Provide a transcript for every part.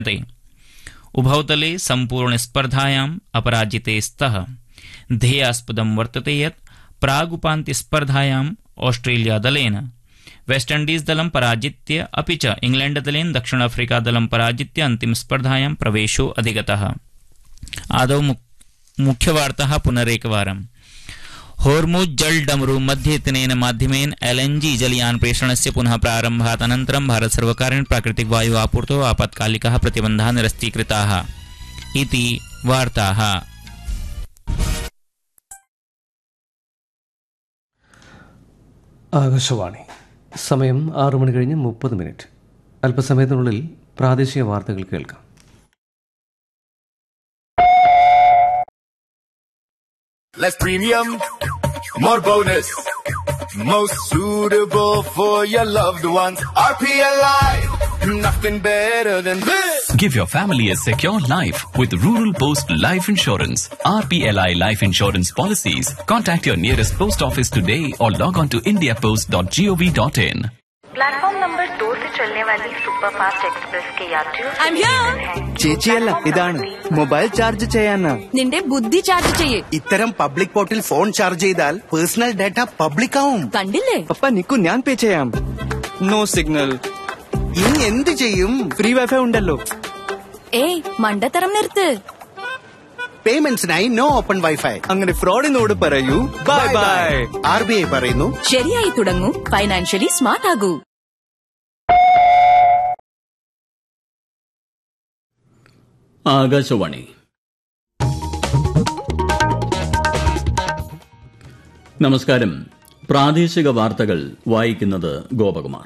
उभौतले सम्पूर्णस्पर्धायाम् अपराजिते स्तः ध्येयास्पदं वर्तते यत् प्रागुपान्त्यस्पर्धायाम् ऑस्ट्रेलियादलेन वेस्टइण्डीजदलं पराजित्य अपि च इंग्लैण्डदलेन दक्षिणाफ्रीकादलं पराजित्य अन्तिमस्पर्धायां प्रवेशो अधिगतः आदौ मुख्यवार्ताः पुनरेकवारम् होर्मुज जल डमरू मध्ये इत्यनेन माध्यमेन एलएनजी जलयान प्रेषणस्य पुनः प्रारम्भात् अनन्तरं भारतसर्वकारेण प्राकृतिक वायु आपूर्तौ आपत्कालिकाः प्रतिबन्धाः निरस्तीकृताः इति वार्ताः ആകാശവാണി സമയം ആറു മണി കഴിഞ്ഞ് മുപ്പത് മിനിറ്റ് അല്പസമയത്തിനുള്ളിൽ പ്രാദേശിക വാർത്തകൾ കേൾക്കാം Less premium, more bonus. Most suitable for your loved ones. RPLI, nothing better than this. Give your family a secure life with Rural Post Life Insurance. RPLI Life Insurance Policies. Contact your nearest post office today or log on to indiapost.gov.in. Platform number दो से चलने वाली superfast express के यात्रियों से I'm here. निवेदन है ചേച്ചിയല്ല ഇതാണ് മൊബൈൽ ചാർജ് ചെയ്യാനാ നിന്റെ ബുദ്ധി ചാർജ് ചെയ്യേ ഇത്തരം പബ്ലിക് പോർട്ടിൽ ഫോൺ ചാർജ് ചെയ്താൽ പേഴ്സണൽ ഡാറ്റ പബ്ലിക് ആവും കണ്ടില്ലേ പപ്പ നിക്കു ഞാൻ പേ ചെയ്യാം നോ സിഗ്നൽ ഇനി എന്ത് ചെയ്യും ഫ്രീ വൈഫൈ ഉണ്ടല്ലോ ഏയ് മണ്ടത്തരം നിർത്ത് പേയ്മെന്റ്സിനായി നോ ഓപ്പൺ വൈഫൈ അങ്ങനെ ഫ്രോഡിനോട് പറയൂ bye bye R B I പറയുന്നു ശരിയായി തുടങ്ങൂ ഫൈനാൻഷ്യലി സ്മാർട്ട് ആകൂ ആകാശവാണി നമസ്കാരം പ്രാദേശിക വാർത്തകൾ വായിക്കുന്നത് ഗോപകുമാർ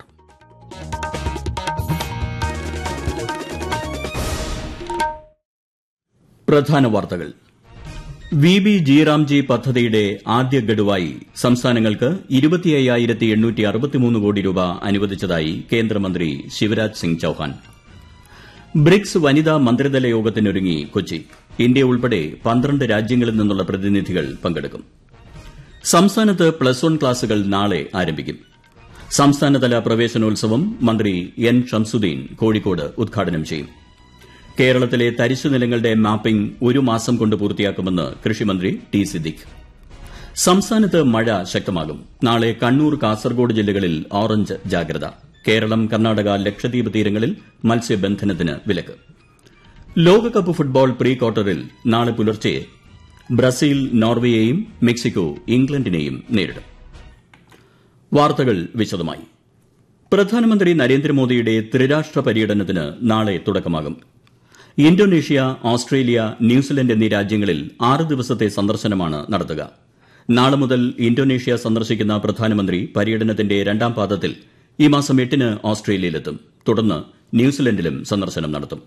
പ്രധാന വാർത്തകൾ വി ബി ജിറാംജി പദ്ധതിയുടെ ആദ്യ ഗഡുവായി സംസ്ഥാനങ്ങൾക്ക് ഇരുപത്തിയ്യായിരത്തി എണ്ണൂറ്റി അറുപത്തിമൂന്ന് കോടി രൂപ അനുവദിച്ചതായി കേന്ദ്രമന്ത്രി ശിവരാജ് സിംഗ് ചൌഹാൻ ബ്രിക്സ് വനിതാ മന്ത്രിതല യോഗത്തിനൊരുങ്ങി കൊച്ചി ഇന്ത്യ ഉൾപ്പെടെ പന്ത്രണ്ട് രാജ്യങ്ങളിൽ നിന്നുള്ള പ്രതിനിധികൾ പങ്കെടുക്കും സംസ്ഥാനത്ത് പ്ലസ് വൺ ക്ലാസുകൾ നാളെ ആരംഭിക്കും സംസ്ഥാനതല പ്രവേശനോത്സവം മന്ത്രി എൻ ഷംസുദ്ദീൻ കോഴിക്കോട് ഉദ്ഘാടനം ചെയ്യും കേരളത്തിലെ തരിശു നിലങ്ങളുടെ മാപ്പിംഗ് ഒരു മാസം കൊണ്ട് പൂർത്തിയാക്കുമെന്ന് കൃഷിമന്ത്രി ടി സിദ്ദിഖ് സംസ്ഥാനത്ത് മഴ ശക്തമാകും നാളെ കണ്ണൂർ കാസർഗോഡ് ജില്ലകളിൽ ഓറഞ്ച് ജാഗ്രത കേരളം കർണാടക ലക്ഷദ്വീപ് തീരങ്ങളിൽ മത്സ്യബന്ധനത്തിന് വിലക്ക് ലോകകപ്പ് ഫുട്ബോൾ പ്രീ ക്വാർട്ടറിൽ നാളെ പുലർച്ചെ ബ്രസീൽ നോർവേയെയും മെക്സിക്കോ ഇംഗ്ലണ്ടിനെയും നേരിടും വാർത്തകൾ വിശദമായി പ്രധാനമന്ത്രി നരേന്ദ്രമോദിയുടെ ത്രിരാഷ്ട്ര പര്യടനത്തിന് നാളെ തുടക്കമാകും ഇന്തോനേഷ്യ ഓസ്ട്രേലിയ ന്യൂസിലൻഡ് എന്നീ രാജ്യങ്ങളിൽ ആറ് ദിവസത്തെ സന്ദർശനമാണ് നടത്തുക നാളെ മുതൽ ഇന്തോനേഷ്യ സന്ദർശിക്കുന്ന പ്രധാനമന്ത്രി പര്യടനത്തിന്റെ രണ്ടാം പാദത്തിൽ ഈ മാസം എട്ടിന് ഓസ്ട്രേലിയയിലെത്തും തുടർന്ന് ന്യൂസിലൻഡിലും സന്ദർശനം നടത്തും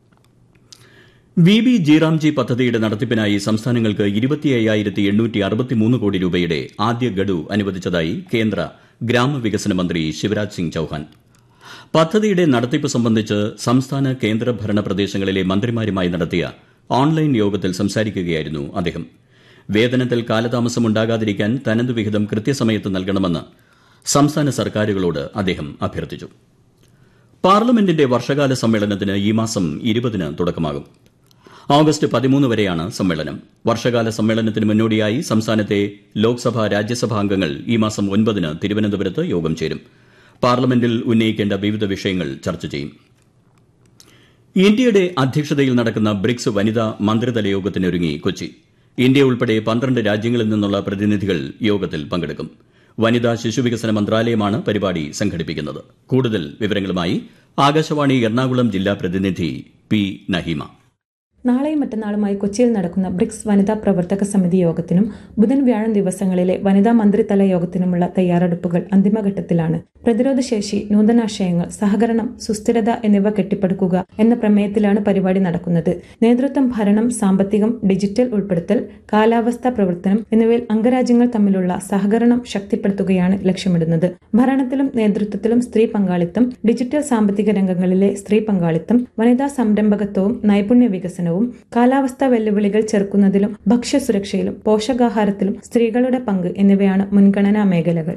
വി ബി ജിറാംജി പദ്ധതിയുടെ നടത്തിപ്പിനായി സംസ്ഥാനങ്ങൾക്ക് ഇരുപത്തിയ്യായിരത്തി എണ്ണൂറ്റി അറുപത്തിമൂന്ന് കോടി രൂപയുടെ ആദ്യ ഗഡു അനുവദിച്ചതായി കേന്ദ്ര ഗ്രാമവികസന മന്ത്രി ശിവരാജ് സിംഗ് ചൌഹാൻ പദ്ധതിയുടെ നടത്തിപ്പ് സംബന്ധിച്ച് സംസ്ഥാന കേന്ദ്രഭരണ പ്രദേശങ്ങളിലെ മന്ത്രിമാരുമായി നടത്തിയ ഓൺലൈൻ യോഗത്തിൽ സംസാരിക്കുകയായിരുന്നു അദ്ദേഹം വേതനത്തിൽ കാലതാമസം ഉണ്ടാകാതിരിക്കാൻ തനതു വിഹിതം കൃത്യസമയത്ത് നൽകണമെന്ന് സംസ്ഥാന സർക്കാരുകളോട് അദ്ദേഹം അഭ്യർത്ഥിച്ചു പാർലമെന്റിന്റെ വർഷകാല സമ്മേളനത്തിന് ഈ മാസം ഇരുപതിന് തുടക്കമാകും ഓഗസ്റ്റ് പതിമൂന്ന് വരെയാണ് സമ്മേളനം വർഷകാല സമ്മേളനത്തിന് മുന്നോടിയായി സംസ്ഥാനത്തെ ലോക്സഭ രാജ്യസഭാ അംഗങ്ങൾ ഈ മാസം ഒൻപതിന് തിരുവനന്തപുരത്ത് യോഗം ചേരും പാർലമെന്റിൽ ഉന്നയിക്കേണ്ട വിവിധ വിഷയങ്ങൾ ചർച്ച ചെയ്യും ഇന്ത്യയുടെ അധ്യക്ഷതയിൽ നടക്കുന്ന ബ്രിക്സ് വനിതാ മന്ത്രിതല യോഗത്തിനൊരുങ്ങി കൊച്ചി ഇന്ത്യ ഉൾപ്പെടെ പന്ത്രണ്ട് രാജ്യങ്ങളിൽ നിന്നുള്ള പ്രതിനിധികൾ യോഗത്തിൽ പങ്കെടുക്കും വനിതാ ശിശുവികസന മന്ത്രാലയമാണ് പരിപാടി സംഘടിപ്പിക്കുന്നത് കൂടുതൽ വിവരങ്ങളുമായി ആകാശവാണി എറണാകുളം ജില്ലാ പ്രതിനിധി പി നഹീമ നാളെയും മറ്റന്നാളുമായി കൊച്ചിയിൽ നടക്കുന്ന ബ്രിക്സ് വനിതാ പ്രവർത്തക സമിതി യോഗത്തിനും ബുധൻ വ്യാഴം ദിവസങ്ങളിലെ വനിതാ മന്ത്രിതല യോഗത്തിനുമുള്ള തയ്യാറെടുപ്പുകൾ അന്തിമഘട്ടത്തിലാണ് പ്രതിരോധശേഷി നൂതനാശയങ്ങൾ സഹകരണം സുസ്ഥിരത എന്നിവ കെട്ടിപ്പടുക്കുക എന്ന പ്രമേയത്തിലാണ് പരിപാടി നടക്കുന്നത് നേതൃത്വം ഭരണം സാമ്പത്തികം ഡിജിറ്റൽ ഉൾപ്പെടുത്തൽ കാലാവസ്ഥാ പ്രവർത്തനം എന്നിവയിൽ അംഗരാജ്യങ്ങൾ തമ്മിലുള്ള സഹകരണം ശക്തിപ്പെടുത്തുകയാണ് ലക്ഷ്യമിടുന്നത് ഭരണത്തിലും നേതൃത്വത്തിലും സ്ത്രീ പങ്കാളിത്തം ഡിജിറ്റൽ സാമ്പത്തിക രംഗങ്ങളിലെ സ്ത്രീ പങ്കാളിത്തം വനിതാ സംരംഭകത്വവും നൈപുണ്യ വികസനവും കാലാവസ്ഥാ വെല്ലുവിളികൾ ചെറുക്കുന്നതിലും ഭക്ഷ്യസുരക്ഷയിലും പോഷകാഹാരത്തിലും സ്ത്രീകളുടെ പങ്ക് എന്നിവയാണ് മുൻഗണനാ മേഖലകൾ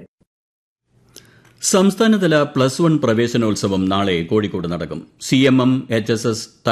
സംസ്ഥാനതല പ്ലസ് വൺ പ്രവേശനോത്സവം നാളെ കോഴിക്കോട് നടക്കും C M M H S S